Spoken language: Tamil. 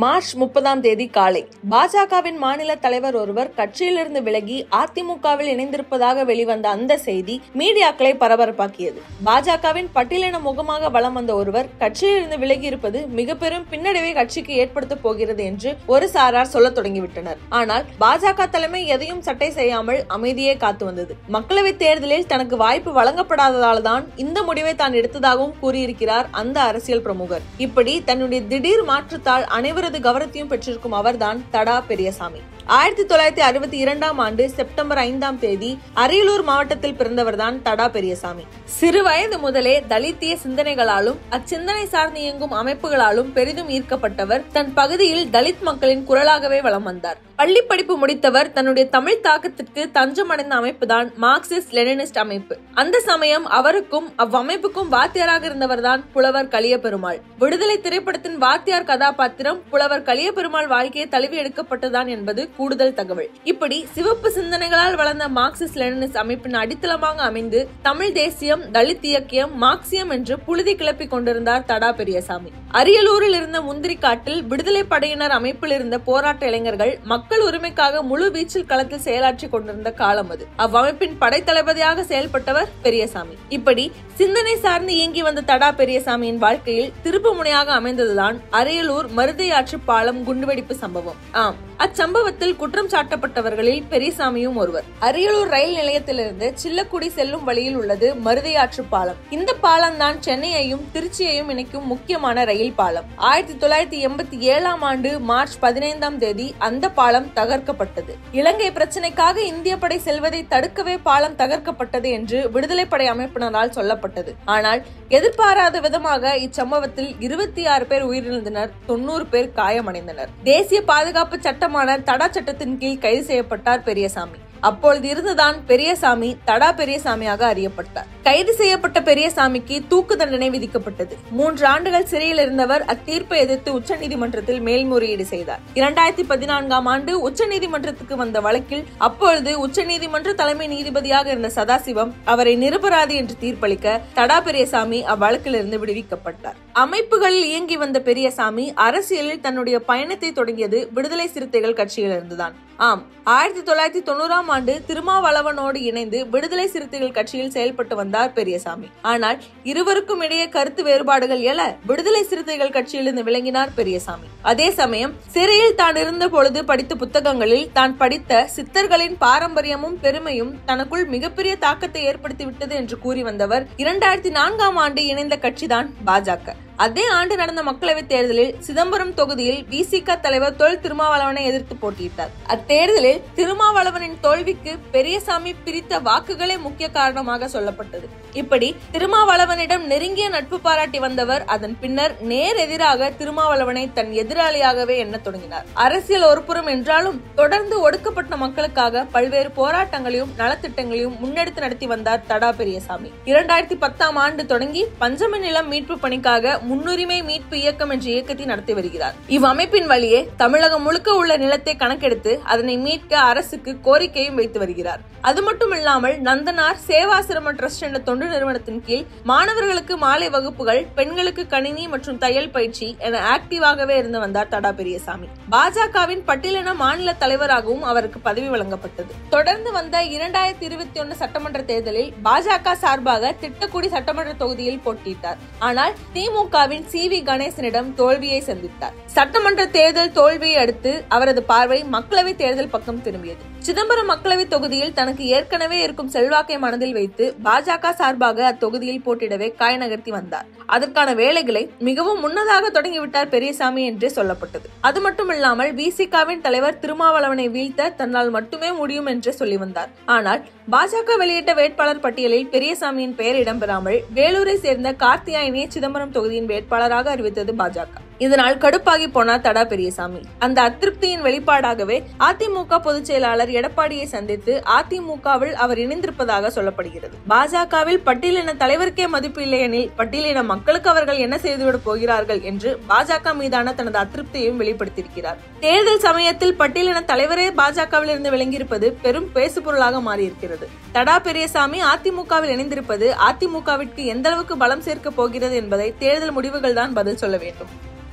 மார்ச் முப்பதாம் தேதி காலை பாஜகவின் மாநில தலைவர் ஒருவர் கட்சியிலிருந்து விலகி அதிமுகவில் இணைந்திருப்பதாக வெளிவந்த அந்த செய்தி மீடியாக்களை பரபரப்பாக்கியது பாஜகவின் பட்டியலின முகமாக வலம் வந்த ஒருவர் கட்சியிலிருந்து விலகி இருப்பது மிக பெரும் பின்னடைவை கட்சிக்கு ஏற்படுத்த போகிறது என்று ஒரு சாரார் சொல்ல தொடங்கிவிட்டனர் ஆனால் பாஜக தலைமை எதையும் சட்டை செய்யாமல் அமைதியே காத்து வந்தது மக்களவைத் தேர்தலில் தனக்கு வாய்ப்பு வழங்கப்படாததால் தான் இந்த முடிவை தான் எடுத்ததாகவும் கூறியிருக்கிறார் அந்த அரசியல் பிரமுகர் இப்படி தன்னுடைய திடீர் மாற்றத்தால் அனைவரது கவனத்தையும் பெற்றிருக்கும் அவர்தான் தடா பெரியசாமி ஆயிரத்தி தொள்ளாயிரத்தி அறுபத்தி இரண்டாம் ஆண்டு செப்டம்பர் ஐந்தாம் தேதி அரியலூர் மாவட்டத்தில் பிறந்தவர்தான் தடா பெரியசாமி சிறு வயது முதலே தலித்திய சிந்தனைகளாலும் அச்சிந்தனை சார்ந்து இயங்கும் அமைப்புகளாலும் பெரிதும் ஈர்க்கப்பட்டவர் தன் பகுதியில் தலித் மக்களின் குரலாகவே வலம் வந்தார் பள்ளி படிப்பு முடித்தவர் தன்னுடைய தமிழ் தாக்கத்திற்கு தஞ்சம் அடைந்த அமைப்புதான் மார்க்சிஸ்ட் லெனினிஸ்ட் அமைப்பு அந்த சமயம் அவருக்கும் அவ்வமைப்புக்கும் வாத்தியாராக இருந்தவர்தான் புலவர் கலிய பெருமாள் விடுதலை திரைப்படத்தின் வாத்தியார் கதாபாத்திரம் புலவர் கலிய பெருமாள் வாழ்க்கையை தழுவி எடுக்கப்பட்டதான் என்பது கூடுதல் தகவல் இப்படி சிவப்பு சிந்தனைகளால் வளர்ந்த மார்க்சிஸ்ட் லெனினிஸ்ட் அமைப்பின் அடித்தளமாக அமைந்து தமிழ் தேசியம் தலித் இயக்கியம் மார்க்சியம் என்று புழுதி கிளப்பிக் கொண்டிருந்தார் தடா பெரியசாமி அரியலூரில் இருந்த முந்திரிக்காட்டில் விடுதலை படையினர் அமைப்பில் இருந்த போராட்ட இளைஞர்கள் மக்கள் உரிமைக்காக முழு வீச்சில் களத்தில் செயலாற்றி கொண்டிருந்த காலம் அது அவ்வமைப்பின் படைத்தளபதியாக செயல்பட்டவர் பெரியசாமி இப்படி சிந்தனை சார்ந்து இயங்கி வந்த தடா பெரியசாமியின் வாழ்க்கையில் திருப்பு முனையாக அமைந்ததுதான் அரியலூர் மருதையாற்று பாலம் குண்டுவெடிப்பு சம்பவம் ஆம் அச்சம்பவத்தில் குற்றம் சாட்டப்பட்டவர்களில் பெரியசாமியும் ஒருவர் அரியலூர் ரயில் நிலையத்திலிருந்து சில்லக்குடி செல்லும் வழியில் உள்ளது மருதையாற்று பாலம் இந்த பாலம் தான் சென்னையையும் திருச்சியையும் இணைக்கும் முக்கியமான ரயில் பாலம் ஆயிரத்தி தொள்ளாயிரத்தி எண்பத்தி ஏழாம் ஆண்டு மார்ச் பதினைந்தாம் தேதி அந்த பாலம் தகர்க்கப்பட்டது இலங்கை பிரச்சினைக்காக இந்திய படை செல்வதை தடுக்கவே பாலம் தகர்க்கப்பட்டது என்று விடுதலை படை அமைப்பினரால் சொல்லப்பட்டது ஆனால் எதிர்பாராத விதமாக இச்சம்பவத்தில் இருபத்தி ஆறு பேர் உயிரிழந்தனர் தொண்ணூறு பேர் காயமடைந்தனர் தேசிய பாதுகாப்பு சட்டமான தடா சட்டத்தின் கீழ் கைது செய்யப்பட்டார் பெரியசாமி அப்பொழுது இருந்துதான் பெரியசாமி தடா பெரியசாமியாக அறியப்பட்டார் கைது செய்யப்பட்ட பெரியசாமிக்கு தூக்கு தண்டனை விதிக்கப்பட்டது மூன்று ஆண்டுகள் சிறையில் இருந்தவர் அத்தீர்ப்பை எதிர்த்து உச்சநீதிமன்றத்தில் மேல்முறையீடு செய்தார் இரண்டாயிரத்தி பதினான்காம் ஆண்டு உச்சநீதிமன்றத்துக்கு வந்த வழக்கில் அப்பொழுது உச்சநீதிமன்ற தலைமை நீதிபதியாக இருந்த சதாசிவம் அவரை நிரபராதி என்று தீர்ப்பளிக்க தடா பெரியசாமி அவ்வழக்கிலிருந்து விடுவிக்கப்பட்டார் அமைப்புகளில் இயங்கி வந்த பெரியசாமி அரசியலில் தன்னுடைய பயணத்தை தொடங்கியது விடுதலை சிறுத்தைகள் கட்சியிலிருந்துதான் ஆம் ஆயிரத்தி தொள்ளாயிரத்தி தொண்ணூறாம் ஆண்டு திருமாவளவனோடு இணைந்து விடுதலை சிறுத்தைகள் கட்சியில் செயல்பட்டு வந்தார் பெரியசாமி ஆனால் இருவருக்கும் இடையே கருத்து வேறுபாடுகள் எழ விடுதலை சிறுத்தைகள் கட்சியிலிருந்து விளங்கினார் பெரியசாமி அதே சமயம் சிறையில் தான் இருந்த பொழுது படித்த புத்தகங்களில் தான் படித்த சித்தர்களின் பாரம்பரியமும் பெருமையும் தனக்குள் மிகப்பெரிய தாக்கத்தை ஏற்படுத்திவிட்டது என்று கூறி வந்தவர் இரண்டாயிரத்தி நான்காம் ஆண்டு இணைந்த கட்சிதான் பாஜக அதே ஆண்டு நடந்த மக்களவைத் தேர்தலில் சிதம்பரம் தொகுதியில் விசிக தலைவர் தொல் திருமாவளவனை எதிர்த்து போட்டியிட்டார் அத்தேர்தலில் திருமாவளவனின் தோல்விக்கு பெரியசாமி பிரித்த வாக்குகளே முக்கிய காரணமாக சொல்லப்பட்டது இப்படி திருமாவளவனிடம் நெருங்கிய நட்பு பாராட்டி வந்தவர் அதன் பின்னர் நேர் எதிராக திருமாவளவனை தன் எதிராளியாகவே எண்ணத் தொடங்கினார் அரசியல் ஒருபுறம் என்றாலும் தொடர்ந்து ஒடுக்கப்பட்ட மக்களுக்காக பல்வேறு போராட்டங்களையும் நலத்திட்டங்களையும் முன்னெடுத்து நடத்தி வந்தார் தடா பெரியசாமி இரண்டாயிரத்தி பத்தாம் ஆண்டு தொடங்கி பஞ்சமி நிலம் மீட்பு பணிக்காக முன்னுரிமை மீட்பு இயக்கம் என்ற இயக்கத்தை நடத்தி வருகிறார் இவ்வமைப்பின் வழியே தமிழகம் முழுக்க உள்ள நிலத்தை கணக்கெடுத்து அதனை மீட்க அரசுக்கு கோரிக்கையும் வைத்து வருகிறார் அது மட்டும் இல்லாமல் நந்தனார் சேவாசிரம ட்ரஸ்ட் என்ற தொண்டு நிறுவனத்தின் கீழ் மாணவர்களுக்கு மாலை வகுப்புகள் பெண்களுக்கு கணினி மற்றும் தையல் பயிற்சி என ஆக்டிவாகவே இருந்து வந்தார் தடா பெரியசாமி பாஜகவின் பட்டியலின மாநில தலைவராகவும் அவருக்கு பதவி வழங்கப்பட்டது தொடர்ந்து வந்த இரண்டாயிரத்தி இருபத்தி ஒன்னு சட்டமன்ற தேர்தலில் பாஜக சார்பாக திட்டக்குடி சட்டமன்ற தொகுதியில் போட்டியிட்டார் ஆனால் திமுகவின் சி வி கணேசனிடம் தோல்வியை சந்தித்தார் சட்டமன்ற தேர்தல் தோல்வியை அடுத்து அவரது பார்வை மக்களவை தேர்தல் பக்கம் திரும்பியது சிதம்பரம் மக்களவை தொகுதியில் தனக்கு ஏற்கனவே இருக்கும் செல்வாக்கை மனதில் வைத்து பாஜக சார்பாக அத்தொகுதியில் போட்டியிடவே காய் நகர்த்தி வந்தார் அதற்கான வேலைகளை மிகவும் முன்னதாக தொடங்கிவிட்டார் பெரியசாமி என்றே சொல்லப்பட்டது அது மட்டுமில்லாமல் விசிகாவின் தலைவர் திருமாவளவனை வீழ்த்த தன்னால் மட்டுமே முடியும் என்று சொல்லி வந்தார் ஆனால் பாஜக வெளியிட்ட வேட்பாளர் பட்டியலில் பெரியசாமியின் பெயர் இடம்பெறாமல் வேலூரை சேர்ந்த கார்த்தியாயினியை சிதம்பரம் தொகுதியின் வேட்பாளராக அறிவித்தது பாஜக இதனால் கடுப்பாகி போனார் தடா பெரியசாமி அந்த அதிருப்தியின் வெளிப்பாடாகவே அதிமுக பொதுச் செயலாளர் எடப்பாடியை சந்தித்து அதிமுகவில் அவர் இணைந்திருப்பதாக சொல்லப்படுகிறது பாஜகவில் பட்டியலின தலைவருக்கே மதிப்பு இல்லையெனில் பட்டியலின மக்களுக்கு அவர்கள் என்ன செய்துவிடப் போகிறார்கள் என்று பாஜக மீதான தனது அதிருப்தியையும் வெளிப்படுத்தியிருக்கிறார் தேர்தல் சமயத்தில் பட்டியலின தலைவரே பாஜகவில் இருந்து விளங்கியிருப்பது பெரும் பேசுபொருளாக மாறியிருக்கிறது தடா பெரியசாமி அதிமுகவில் இணைந்திருப்பது அதிமுகவிற்கு எந்த அளவுக்கு பலம் சேர்க்க போகிறது என்பதை தேர்தல் முடிவுகள் தான் பதில் சொல்ல வேண்டும்